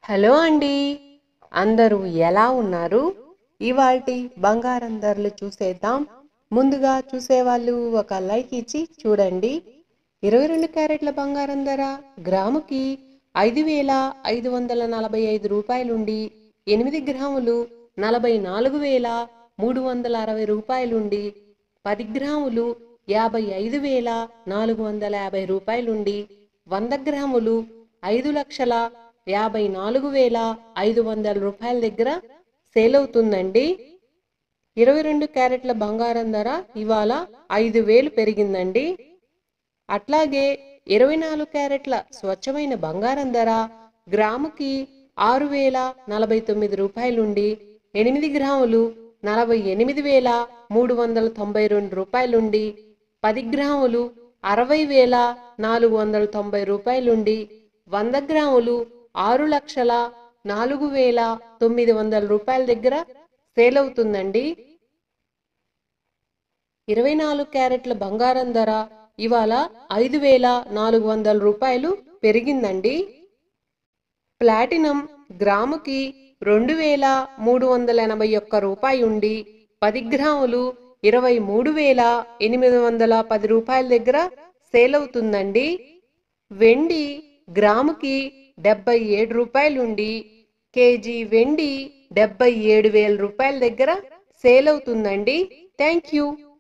hello అండి అందరూ ఎలా ఉన్నారు ఇవాల్టి బంగారం ధరలు చూసేద్దాం ముందుగా చూసేవాళ్ళు ఒక లైక్ ఇచ్చి చూడండి ఇరవై రెండు క్యారెట్ల బంగారం ధర గ్రాముకి ఐదు వేల ఐదు వందల నలభై ఐదు రూపాయలుండి ఎనిమిది గ్రాములు నలభై నాలుగు వేల మూడు వందల అరవై రూపాయలుండి పది గ్రాములు యాభై ఐదు వేల నాలుగు వందల యాభై రూపాయలుండి వంద గ్రాములు ఐదు లక్షల యాభై నాలుగు వేల ఐదు వందల రూపాయల దగ్గర సేల్ అవుతుందండి ఇరవై రెండు క్యారెట్ల బంగారం ధర ఇవాళ ఐదు వేలు పెరిగిందండి అట్లాగే ఇరవై నాలుగు క్యారెట్ల స్వచ్ఛమైన బంగారం ధర గ్రాముకి ఆరు వేల నలభై తొమ్మిది రూపాయలుండి ఎనిమిది గ్రాములు నలభై ఎనిమిది వేల మూడు వందల తొంభై రెండు రూపాయలుండి పది గ్రాములు అరవై వేల నాలుగు వందల తొంభై రూపాయలుండి వంద గ్రాములు ఆరు లక్షల నాలుగు వేల తొమ్మిది వందల రూపాయల దగ్గర సేల్ అవుతుందండి ఇరవై నాలుగు క్యారెట్ల బంగారం ధర ఇవాళ ఐదు వేల నాలుగు వందల రూపాయలు పెరిగిందండి ప్లాటినం గ్రాముకి రెండు వేల మూడు వందల ఎనభై ఒక్క రూపాయి ఉండి పది గ్రాములు ఇరవై మూడు వేల ఎనిమిది వందల పది రూపాయల దగ్గర సేల్ అవుతుందండి వెండి గ్రాముకి డెబ్బై ఏడు రూపాయలుండి కేజీ వెండి డెబ్బై ఏడు వేల రూపాయల దగ్గర సేల్ అవుతుందండి థ్యాంక్ యూ